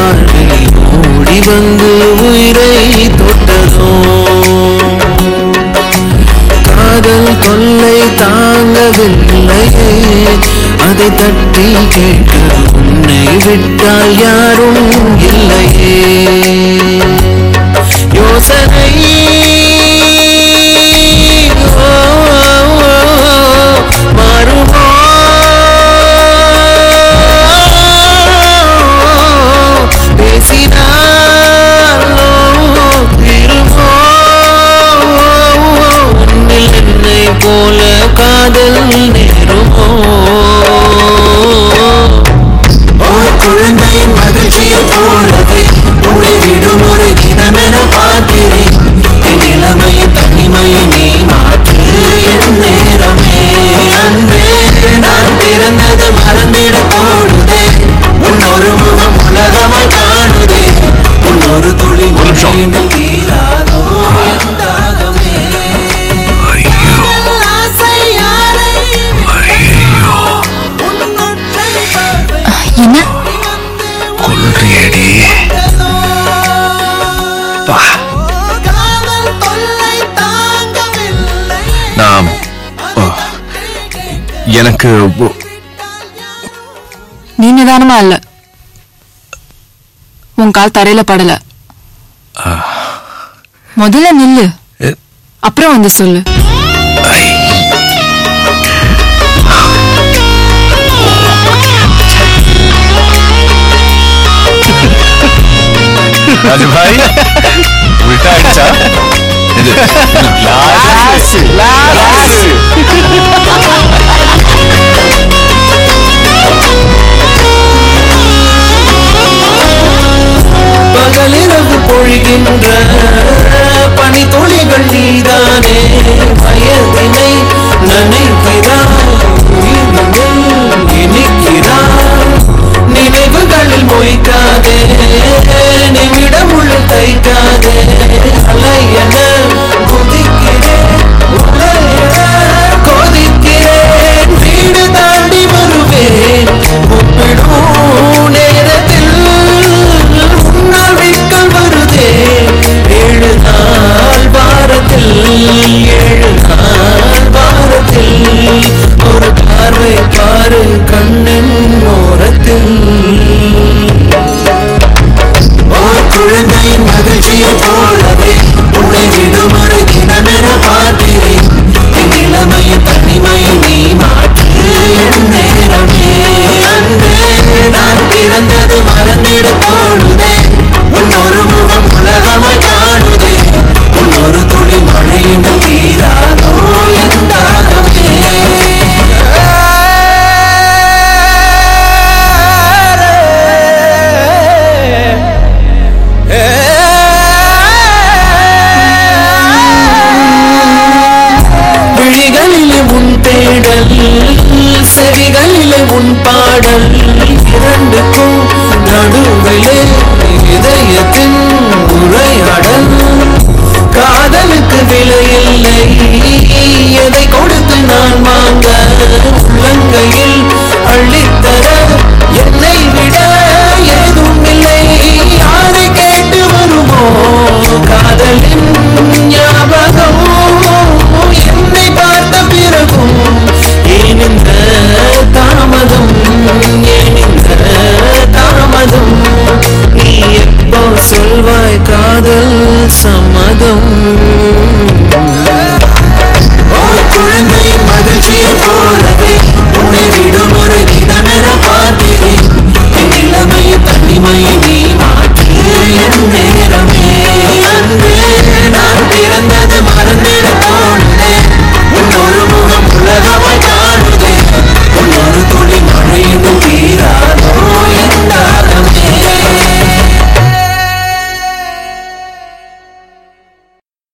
வாழ்வில் ஓடி வந்து உயிரை தொட்டதோ காதல் தொல்லை தாங்கவில்லையே அதை தட்டி கேட்க உன்னை விட்டால் யாரும் இல்லையே யோசனை ஓ, மாறுமோ பேசினாலோ திருமோ உன்னில் என்னை போல காதல் நேருமோ ஒரு குழந்தையின் மகிழ்ச்சியை போலவே உன்னை விடும் ஒரு தினமென பார்க்கிறேன் என் இளமையை தனிமையை நீ மாற்று என் நேரமே அன்பே நான் பிறந்தது மறந்திட தோடுதே உன் ஒரு முகம் உலகமாய் காணுதே உன் ஒரு துளி மொழியில் தீராதோ என் தாகமே என்ன கொல்றியடி பா நான் ஓ, எனக்கு ஒ- நீ நிதானமா இல்ல உன் கால் தரையில படல முதல்ல நில்லு எ, அப்புறம் வந்து சொல்லு ஐ. ராஜு பாய் உல்டா ஆயிடுச்சா இது லாஸ் லாஸ் பகலிரவு பொழிகின்ற பனி துளிகள் நீதானே வயதினை நினைக்கிறாய் உயிரினில் இனிக்கிறாய் நினைவுகளில் மொய்க்காதே நிமிடமுள்ள தைக்காதே அலையென குதிக்கிறேன் உலையென கொதிக்கிறேன் வீடு தாண்டி வருவேன் கூப்பிடும் நேரத்தில் முன்னால் விக்கல் வருதே ஏழு நாள் வாரத்தில் ஏழு நாள் வாரத்தில் ஒரு பார்வை பாரு கண்ணின் ஓரத்தில் ஒரு குழந்தையின் மகிழ்ச்சியை போலவே உன்னை விடும் ஒரு தினமென பார்க்கிறேன் என் இளமையை தனிமையை நீ மாற்று என் நேரமே அன்பே நான் பிறந்தது மறந்திட தோணுதே உன் ஒரு முகம் உலகமாய் காணுதே உன் ஒரு துளி மழையின் தீராதோ என் தாகமே விழிகளிலே உன் தேடல் செவிகளிலே உன் பாடல் இரண்டுக்கும் நடுவிலே இதயத்தின் உரையாடல் காதலுக்கு விலையில்லை எதை கொடுத்து நான் வாங்க உள்ளங்கையில் அள்ளித்தர என்னை விட ஏதும் இல்லை யாரை கேட்டு வருமோ காதலின் ஞாபகம் என்னை பார்த்த பிறகும் ஏன் இந்த தாமதம் ஏன் இந்த தாமதம் நீ எப்போ சொல்வாய் காதல் சம்மதம்